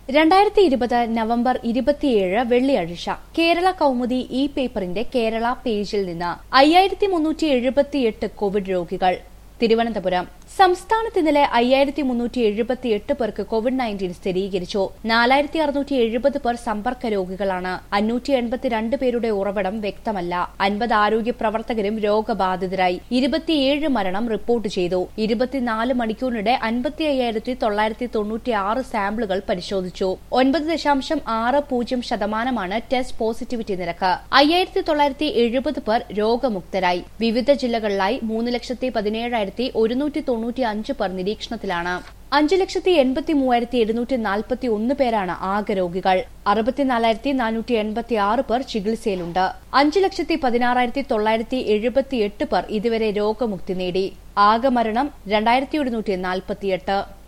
രണ്ടായിരത്തി ഇരുപത് നവംബർ ഇരുപത്തിയേഴ് വെള്ളിയാഴ്ച കേരള കൗമുദി ഇ പേപ്പറിന്റെ കേരള പേജിൽ നിന്ന് അയ്യായിരത്തി മുന്നൂറ്റി എഴുപത്തിയെട്ട് കോവിഡ് രോഗികൾ തിരുവനന്തപുരം സംസ്ഥാനത്ത് ഇന്നലെ അയ്യായിരത്തി മുന്നൂറ്റി എഴുപത്തിയെട്ട് പേർക്ക് കോവിഡ് നയൻറ്റീൻ സ്ഥിരീകരിച്ചു നാലായിരത്തി അറുന്നൂറ്റി എഴുപത് പേർ സമ്പർക്ക രോഗികളാണ് അഞ്ഞൂറ്റി എൺപത്തിരണ്ട് പേരുടെ ഉറവിടം വ്യക്തമല്ല അൻപത് ആരോഗ്യ പ്രവർത്തകരും രോഗബാധിതരായി ഇരുപത്തിയേഴ് മരണം റിപ്പോർട്ട് ചെയ്തു ഇരുപത്തിനാല് മണിക്കൂറിനിടെ അൻപത്തി അയ്യായിരത്തി തൊള്ളായിരത്തി തൊണ്ണൂറ്റി ആറ് സാമ്പിളുകൾ പരിശോധിച്ചു ഒൻപത് ദശാംശം ആറ് പൂജ്യം ശതമാനമാണ് ടെസ്റ്റ് പോസിറ്റിവിറ്റി നിരക്ക് അയ്യായിരത്തി തൊള്ളായിരത്തി എഴുപത് പേർ രോഗമുക്തരായി വിവിധ ജില്ലകളിലായി മൂന്ന് ലക്ഷത്തി പതിനേഴായിരത്തി ഒരുന്നൂറ്റി തൊണ്ണൂറ്റി അഞ്ച് പേർ നിരീക്ഷണത്തിലാണ് അഞ്ച് ലക്ഷത്തി എൺപത്തി മൂവായിരത്തി എഴുന്നൂറ്റി നാൽപ്പത്തി ഒന്ന് പേരാണ് ആകെ രോഗികൾ അറുപത്തിനാലായിരത്തി നാനൂറ്റി എൺപത്തി ആറ് പേർ ചികിത്സയിലുണ്ട് അഞ്ച് ലക്ഷത്തി പതിനാറായിരത്തി തൊള്ളായിരത്തി എഴുപത്തി എട്ട് പേർ ഇതുവരെ രോഗമുക്തി നേടി ആകെ മരണം രണ്ടായിരത്തി ഒരുന്നൂറ്റി നാൽപ്പത്തിയെട്ട്